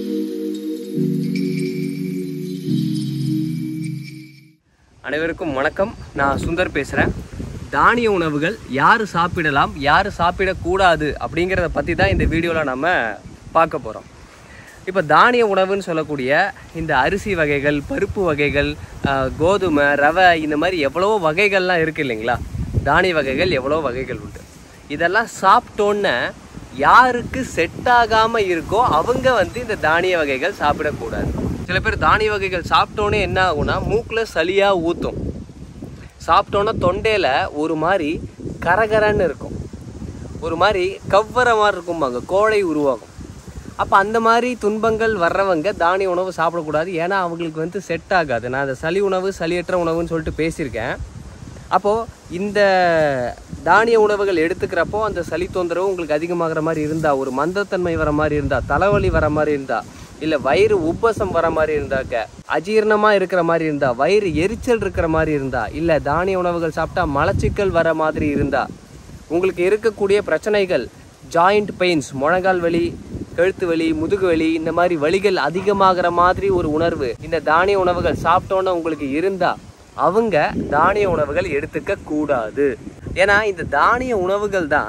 அனைவருக்கும் வணக்கம் நான் சுந்தர் பேசுகிறேன் தானிய உணவுகள் யார் சாப்பிடலாம் யார் சாப்பிடக்கூடாது அப்படிங்கிறத பற்றி தான் இந்த வீடியோவில் நம்ம பார்க்க போகிறோம் இப்போ தானிய உணவுன்னு சொல்லக்கூடிய இந்த அரிசி வகைகள் பருப்பு வகைகள் ஆஹ், கோதுமை ரவை இந்த மாதிரி எவ்வளவோ வகைகள்லாம் இருக்குது இல்லைங்களா தானிய வகைகள் எவ்வளோ வகைகள் உண்டு இதெல்லாம் சாப்பிட்டோன்னே யாருக்கு செட் ஆகாமல் இருக்கோ அவங்க வந்து இந்த தானிய வகைகள் சாப்பிடக்கூடாது சில பேர் தானிய வகைகள் சாப்பிட்டோன்னே என்ன ஆகும்னா மூக்கில் சளியாக ஊற்றும் சாப்பிட்டோன்னே தொண்டையில் ஒரு மாதிரி கரகரன்னு இருக்கும் ஒரு மாதிரி கவ்வற மாதிரி இருக்கும்பாங்க கோழை உருவாகும் அப்போ அந்த மாதிரி துன்பங்கள் வர்றவங்க தானிய உணவு சாப்பிடக்கூடாது ஏன்னா அவங்களுக்கு வந்து செட் ஆகாது நான் அந்த சளி உணவு சளியற்ற உணவுன்னு சொல்லிட்டு பேசியிருக்கேன் அப்போது இந்த தானிய உணவுகள் எடுத்துக்கிறப்போ அந்த சளி தொந்தரவு உங்களுக்கு அதிகமாகிற மாதிரி இருந்தால் ஒரு மந்தத்தன்மை வர மாதிரி இருந்தால் தலைவலி வர மாதிரி இருந்தால் இல்லை வயிறு உப்பசம் வர மாதிரி இருந்தாக்க அஜீரணமாக இருக்கிற மாதிரி இருந்தா வயிறு எரிச்சல் இருக்கிற மாதிரி இருந்தா இல்லை தானிய உணவுகள் சாப்பிட்டா மலச்சிக்கல் வர மாதிரி இருந்தா உங்களுக்கு இருக்கக்கூடிய பிரச்சனைகள் ஜாயிண்ட் பெயின்ஸ் முழங்கால் வலி கழுத்து வலி முதுகு வலி இந்த மாதிரி வலிகள் அதிகமாகிற மாதிரி ஒரு உணர்வு இந்த தானிய உணவுகள் சாப்பிட்டோன்னு உங்களுக்கு இருந்தா அவங்க தானிய உணவுகள் எடுத்துக்க கூடாது ஏன்னா இந்த தானிய உணவுகள் தான்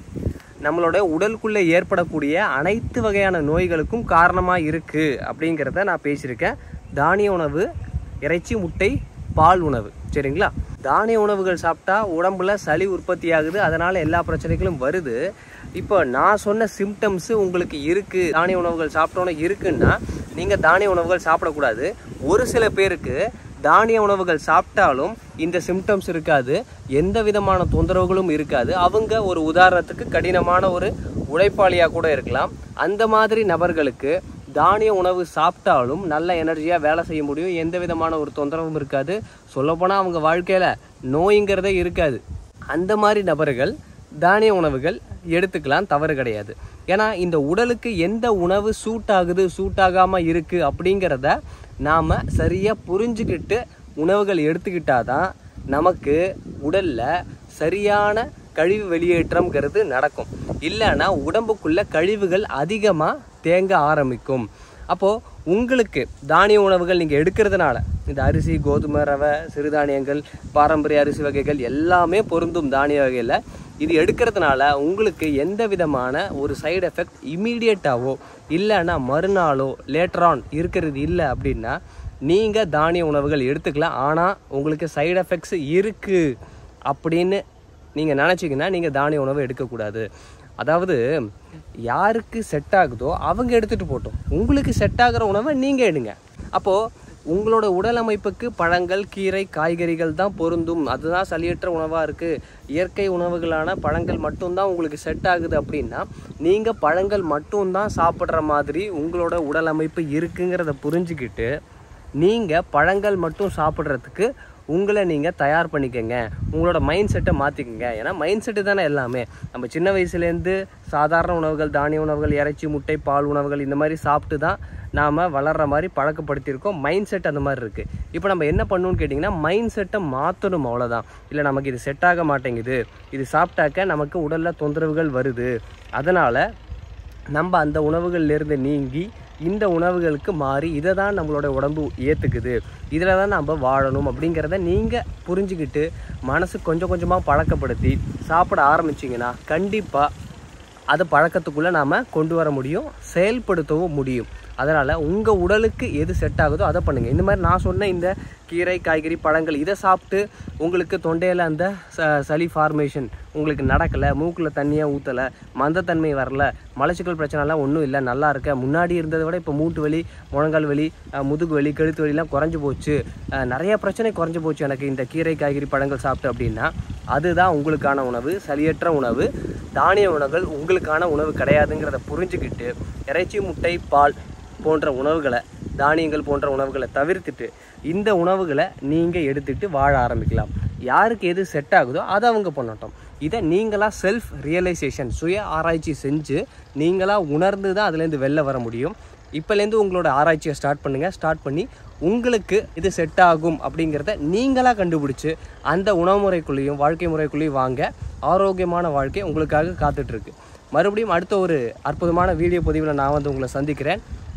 நம்மளோட உடலுக்குள்ளே ஏற்படக்கூடிய அனைத்து வகையான நோய்களுக்கும் காரணமாக இருக்குது அப்படிங்கிறத நான் பேசியிருக்கேன் தானிய உணவு இறைச்சி முட்டை பால் உணவு சரிங்களா தானிய உணவுகள் சாப்பிட்டா உடம்புல சளி உற்பத்தி ஆகுது அதனால் எல்லா பிரச்சனைகளும் வருது இப்போ நான் சொன்ன சிம்டம்ஸ் உங்களுக்கு இருக்குது தானிய உணவுகள் சாப்பிட்டோன்னே இருக்குன்னா நீங்கள் தானிய உணவுகள் சாப்பிடக்கூடாது ஒரு சில பேருக்கு தானிய உணவுகள் சாப்பிட்டாலும் இந்த சிம்டம்ஸ் இருக்காது எந்த விதமான தொந்தரவுகளும் இருக்காது அவங்க ஒரு உதாரணத்துக்கு கடினமான ஒரு உழைப்பாளியாக கூட இருக்கலாம் அந்த மாதிரி நபர்களுக்கு தானிய உணவு சாப்பிட்டாலும் நல்ல எனர்ஜியாக வேலை செய்ய முடியும் எந்த விதமான ஒரு தொந்தரவும் இருக்காது சொல்லப்போனால் அவங்க வாழ்க்கையில் நோய்ங்கிறதே இருக்காது அந்த மாதிரி நபர்கள் தானிய உணவுகள் எடுத்துக்கலாம் தவறு கிடையாது ஏன்னா இந்த உடலுக்கு எந்த உணவு சூட் ஆகுது சூட் ஆகாமல் இருக்குது அப்படிங்கிறத நாம் சரியாக புரிஞ்சுக்கிட்டு உணவுகள் எடுத்துக்கிட்டாதான் நமக்கு உடலில் சரியான கழிவு வெளியேற்றம்ங்கிறது நடக்கும் இல்லைன்னா உடம்புக்குள்ள கழிவுகள் அதிகமாக தேங்க ஆரம்பிக்கும் அப்போது உங்களுக்கு தானிய உணவுகள் நீங்கள் எடுக்கிறதுனால இந்த அரிசி கோதுமை ரவை சிறுதானியங்கள் பாரம்பரிய அரிசி வகைகள் எல்லாமே பொருந்தும் தானிய வகையில் இது எடுக்கிறதுனால உங்களுக்கு எந்த விதமான ஒரு சைடு எஃபெக்ட் இமீடியட்டாவோ இல்லைன்னா மறுநாளோ லேட்டரான் இருக்கிறது இல்லை அப்படின்னா நீங்கள் தானிய உணவுகள் எடுத்துக்கலாம் ஆனால் உங்களுக்கு சைடு எஃபெக்ட்ஸ் இருக்குது அப்படின்னு நீங்கள் நினச்சிங்கன்னா நீங்கள் தானிய உணவு எடுக்கக்கூடாது அதாவது யாருக்கு செட் ஆகுதோ அவங்க எடுத்துகிட்டு போட்டோம் உங்களுக்கு செட் ஆகிற உணவை நீங்கள் எடுங்க அப்போது உங்களோட உடல் அமைப்புக்கு பழங்கள் கீரை காய்கறிகள் தான் பொருந்தும் அதுதான் சளியற்ற உணவாக இருக்குது இயற்கை உணவுகளான பழங்கள் மட்டும்தான் உங்களுக்கு செட் ஆகுது அப்படின்னா நீங்கள் பழங்கள் மட்டும்தான் சாப்பிட்ற மாதிரி உங்களோட உடல் அமைப்பு இருக்குங்கிறத புரிஞ்சுக்கிட்டு நீங்கள் பழங்கள் மட்டும் சாப்பிட்றதுக்கு உங்களை நீங்கள் தயார் பண்ணிக்கங்க உங்களோட மைண்ட் செட்டை மாற்றிக்கங்க ஏன்னா மைண்ட் செட்டு தானே எல்லாமே நம்ம சின்ன வயசுலேருந்து சாதாரண உணவுகள் தானிய உணவுகள் இறைச்சி முட்டை பால் உணவுகள் இந்த மாதிரி சாப்பிட்டு தான் நாம் வளர்கிற மாதிரி பழக்கப்படுத்தியிருக்கோம் மைண்ட் செட் அந்த மாதிரி இருக்குது இப்போ நம்ம என்ன பண்ணணும்னு கேட்டிங்கன்னா மைண்ட் செட்டை மாற்றணும் அவ்வளோதான் இல்லை நமக்கு இது செட் ஆக மாட்டேங்குது இது சாப்பிட்டாக்க நமக்கு உடலில் தொந்தரவுகள் வருது அதனால் நம்ம அந்த உணவுகள்லேருந்து நீங்கி இந்த உணவுகளுக்கு மாறி இதை தான் நம்மளோட உடம்பு ஏற்றுக்குது இதில் தான் நம்ம வாழணும் அப்படிங்கிறத நீங்கள் புரிஞ்சுக்கிட்டு மனசு கொஞ்சம் கொஞ்சமாக பழக்கப்படுத்தி சாப்பிட ஆரம்பிச்சிங்கன்னா கண்டிப்பாக அது பழக்கத்துக்குள்ளே நாம் கொண்டு வர முடியும் செயல்படுத்தவும் முடியும் அதனால் உங்கள் உடலுக்கு எது செட் ஆகுதோ அதை பண்ணுங்கள் இந்த மாதிரி நான் சொன்ன இந்த கீரை காய்கறி பழங்கள் இதை சாப்பிட்டு உங்களுக்கு தொண்டையில் அந்த ச சளி ஃபார்மேஷன் உங்களுக்கு நடக்கலை மூக்கில் தண்ணியாக ஊற்றலை மந்தத்தன்மை வரல மலச்சிக்கல் பிரச்சனைலாம் ஒன்றும் இல்லை நல்லா இருக்க முன்னாடி இருந்ததை விட இப்போ மூட்டு வலி முழங்கால் வலி அஹ், முதுகு வலி கழுத்து வலிலாம் குறைஞ்சி போச்சு அஹ், நிறைய பிரச்சனை குறைஞ்சி போச்சு எனக்கு இந்த கீரை காய்கறி பழங்கள் சாப்பிட்டு அப்படின்னா அதுதான் உங்களுக்கான உணவு சளியற்ற உணவு தானிய உணவுகள் உங்களுக்கான உணவு கிடையாதுங்கிறத புரிஞ்சுக்கிட்டு இறைச்சி முட்டை பால் போன்ற உணவுகளை தானியங்கள் போன்ற உணவுகளை தவிர்த்துட்டு இந்த உணவுகளை நீங்கள் எடுத்துட்டு வாழ ஆரம்பிக்கலாம் யாருக்கு எது செட் ஆகுதோ அதை அவங்க பண்ணட்டும் இதை நீங்களாக செல்ஃப் ரியலைசேஷன் சுய ஆராய்ச்சி செஞ்சு நீங்களாக உணர்ந்து தான் அதுலேருந்து வெளில வர முடியும் இப்போலேருந்து உங்களோட ஆராய்ச்சியை ஸ்டார்ட் பண்ணுங்கள் ஸ்டார்ட் பண்ணி உங்களுக்கு இது செட் ஆகும் அப்படிங்கிறத நீங்களாக கண்டுபிடிச்சி அந்த உணவு முறைக்குள்ளேயும் வாழ்க்கை முறைக்குள்ளேயும் வாங்க ஆரோக்கியமான வாழ்க்கை உங்களுக்காக காத்துட்ருக்கு மறுபடியும் அடுத்த ஒரு அற்புதமான வீடியோ பதிவில் நான் வந்து உங்களை சந்திக்கிறேன்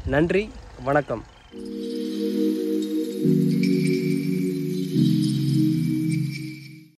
நன்றி வணக்கம்